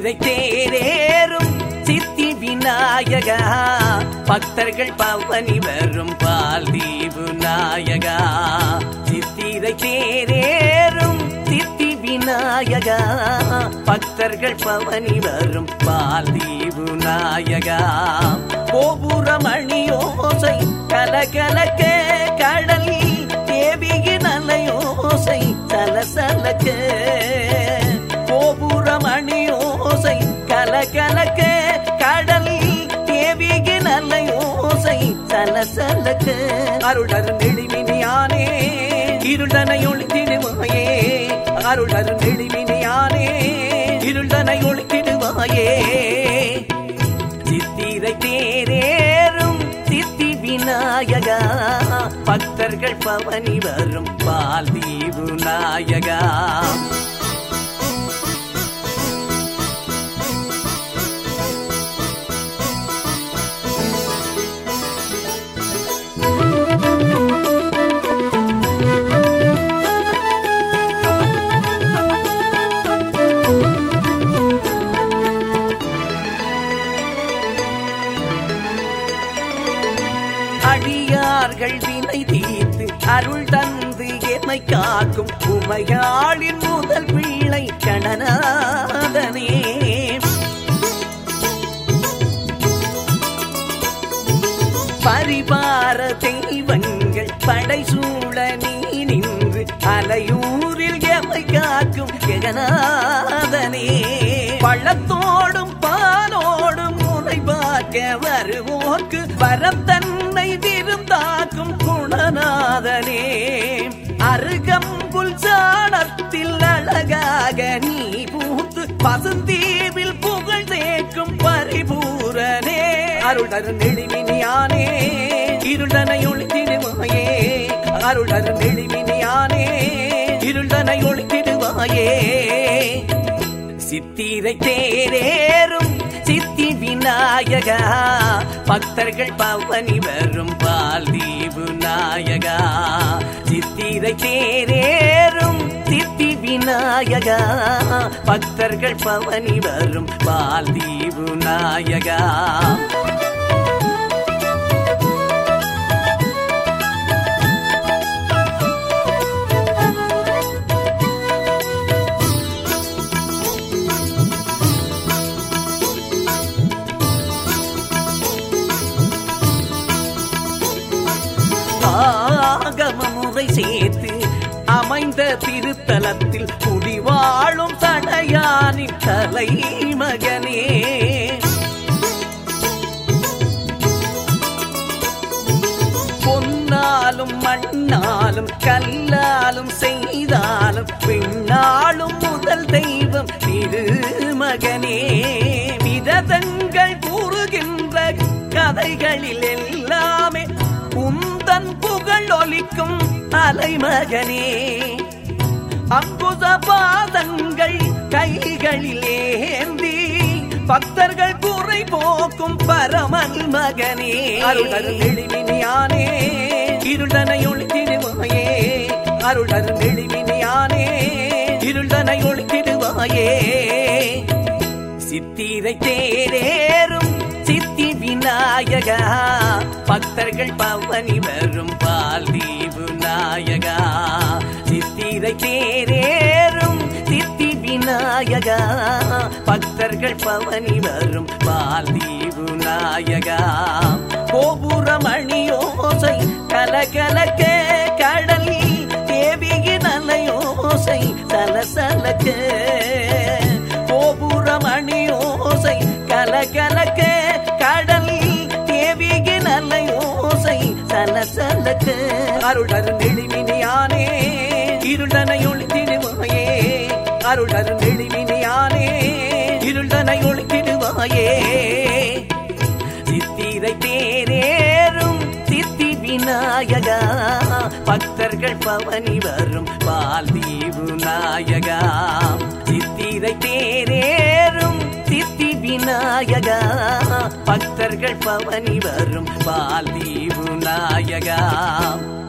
சித்திரை தேரேறும் சித்தி விநாயகா பக்தர்கள் பவனி வரும் பால் தீவு நாயகா சித்திரை தேரேறும் சித்தி விநாயகா பக்தர்கள் பவனி வரும் பால் தீவு நாயகா கோபுரமணி ஓசை கலகலக்க கடல் தேவியின் அலையோசை சலசலக்க கோபுரமணி ஓசை கலகலக்க கடல் தேவியின் அலையோசை சலசலக்க அருளர் நெடுமினியானே இருளனை ஒளித்திடுவாயே அருளர் நெடுமினியானே இருளனை ஒளித்திடுவாயே சித்திரை தேரேறும் சித்தி விநாயகா பக்தர்கள் பவனி வரும் பால் தீவு நாயகா அடியார்கள் வினை தீர்த்து அருள் தந்து எமை காக்கும் உமையாளின் முதல் பிள்ளை கணநாதனே பரிவார தெய்வங்கள் படை சூழ நீ நின்று அலையூரில் எமை காக்கும் ஜெகநாதனே பள்ளத்தோடும் பாலோடும் முனை பார்க்க வருவோர்க்கு வரம் தன்னை விருந்தாக்கும் குணநாதனே அருகம்புல் சாணத்தில் அழகாக நீ பூத்து பசுந்தீவில் புகழ் தேக்கும் பரிபூரனே அருளர் நெளிமினியானே இருளனை ஒளித்திடுவாயே அருளர் நெளிமினியானே இருளனை ஒளித்திடுவாயே சித்திரை தேரேறும் சித்தி விநாயகா பக்தர்கள் பவனி வரும் பால் தீவு நாயகா சித்திரை தேரேறும் சித்தி விநாயகா பக்தர்கள் பவனி வரும் பால் தீவு நாயகா ஆகம முறை சேர்த்து அமைந்த திருத்தலத்தில் குடிவாழும் தடையானின் தலைமகனே பொன்னாலும் மண்ணாலும் கல்லாலும் செய்தாலும் பின்னாலும் முதல் தெய்வம் திருமகனே விரதங்கள் கூறுகின்ற கதைகளில் எல்லாமே உந்தன் புகழ் ஒலிக்கும் அலைமகனே அங்குச பாதங்கள் கைகளில் ஏந்தி பக்தர்கள் குறை போக்கும் பரமன் மகனே அருளர் நெளிமினியானே இருளனை ஒளித்திடுவாயே அருளர் நெளிமினியானே இருளனை ஒளித்திடுவாயே சித்திரை தேரேறும் சித்தி விநாயகா பக்தர்கள் பவனி வரும் பால் தீவு நாயகா சித்திரை தேரேறும் சித்தி விநாயகா பக்தர்கள் பவனி வரும் பால் தீவு நாயகா கோபுரமணி ஓசை கலகலக்க கடல் தேவியின் அலையோசை சலசலக்க கோபுரமணி ஓசை கலகலக்க கடல் தேவியின் அலையோசை சலசலக்க அருளர் நெளிமினியானே இருளனை ஒளித்திடுவாயே அருளர் நெளிமினியானே இருளனை ஒளித்திடுவாயே சித்திரை தேரேறும் சித்தி விநாயகா பக்தர்கள் பவனி வரும் பால் தீவு நாயகா சித்திரை தேரேறும் சித்தி விநாயகா பக்தர்கள் பவனி வரும் பால் தீவு நாயகா